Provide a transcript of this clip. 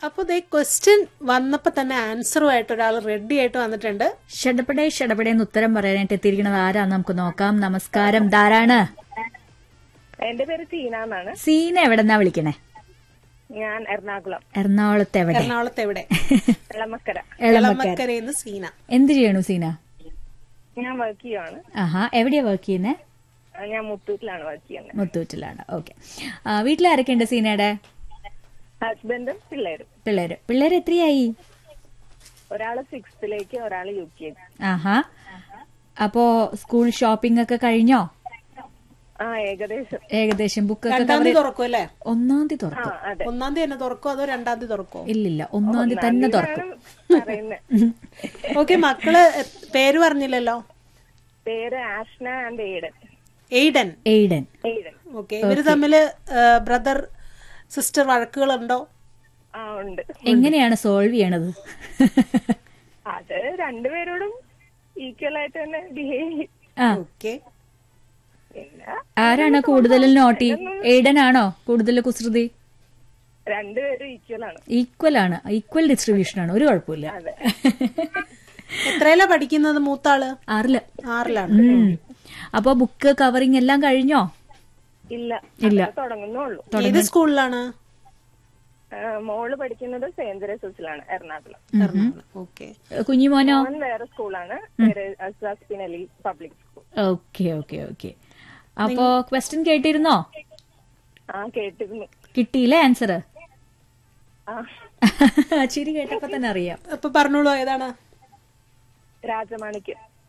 അപ്പൊ they question വന്നപ്പോ തന്നെ ആൻസറുമായിട്ട് ഒരാൾ റെഡി ആയിട്ട് വന്നിട്ടുണ്ട് ഷടപടേ ഷടപടേ എന്ന് ഉത്തരം പറയാനായിട്ട് എത്തിയിരിക്കുന്നത് ആരാന്ന് നമുക്ക് നോക്കാം നമസ്കാരം ധാരാണ് എന്റെ പേര് സീന എന്നാണ് സീന എവിടെന്നാ വിളിക്കണേ ഞാൻ എറണാകുളം എറണാകുളത്ത് എവിടെ എറണാകുളത്ത് എവിടെ എളമക്കര എളമക്കര എളമക്കരയിന്ന് സീന എന്ത് ചെയ്യണു സീന ഞാൻ വർക്ക് ചെയ്യുവാണ് ആഹാ എവിടെയാ വർക്ക് ചെയ്യുന്നേ ആ, ഞാൻ മുത്തൂറ്റിലാണ് വർക്ക് ചെയ്യുന്നത് മുത്തൂറ്റിലാണ് ഓക്കെ വീട്ടിലാരൊക്കെ ഉണ്ട് സീനയുടെ ഹസ്ബൻഡും പിള്ളേരും പിള്ളേര് പിള്ളേര് എത്രയായി ഒരാള് സിക്സ്ത്തിലേക്ക് ഒരാള് യു കെ ആഹാ അപ്പോ സ്കൂൾ ഷോപ്പിംഗ് ഒക്കെ കഴിഞ്ഞോ ആ ഏകദേശം ഏകദേശം ബുക്ക് ഒക്കെ രണ്ടാം cover- തീയതി തുറക്കും അല്ലേ ഒന്നാം തീയതി ആ തുറക്കും അതെ ഒന്നാം തീയതി തന്നെ തുറക്കോ അതോ രണ്ടാം തീയതി തുറക്കോ ഇല്ലില്ല ഒന്നാം തീയതി തന്നെ തുറക്കും പറയുന്നത് ഓക്കെ മക്കള് എ- പേര് പറഞ്ഞില്ലല്ലോ പേര് Ashna and Aiden Aiden Aiden Aiden okay ഇവര് തമ്മില് ബ്രദർ സിസ്റ്റർ വഴക്കുകളുണ്ടോ ആ ഉണ്ട് എങ്ങനെയാണ് സോൾവ് ചെയ്യണത് അത് രണ്ടുപേരോടും ഈക്വൽ ആയിട്ട് തന്നെ ബിഹേവ് ചെയ്യും ആ ഓക്കെ പിന്നെ ആരാണ് കൂടുതൽ നോട്ടി എയ്ഡൻ ആണോ കൂടുതൽ കുസൃതി രണ്ടുപേരും ഈക്വൽ ആണ് ഈക്വൽ ആണ് ഈക്വൽ ഡിസ്ട്രിബ്യൂഷൻ ആണ് ഒരു കുഴപ്പമില്ല അതെ എത്രയിലാ പഠിക്കുന്നത് മൂത്താള് ആറില് ആറിലാണ് ഉം. അപ്പൊ ബുക്ക് കവറിങ് എല്ലാം കഴിഞ്ഞോ ഇല്ല ഇല്ല. അത് തുടങ്ങുന്നുള്ളൂ ഏത് സ്കൂളിലാണ് ആ, മോള് പഠിക്കുന്നത് സെയിന്റ് തെരേസസിലാണ് എറണാകുളം ഓക്കെ കുഞ്ഞിമോനോ മോൻ വേറെ സ്കൂളാണ് വേറെ അസാസ് പിനലി public school okay okay okay അപ്പോ ക്വസ്റ്റ്യൻ കേട്ടിരുന്നോ ആ കേട്ടിരുന്നു കിട്ടിയില്ലേ ആൻസർ ആ ചിരി കേട്ടപ്പോ തന്നെ അറിയാം അപ്പൊ പറഞ്ഞോളൂ ഏതാണ് രാജമാണിക്യം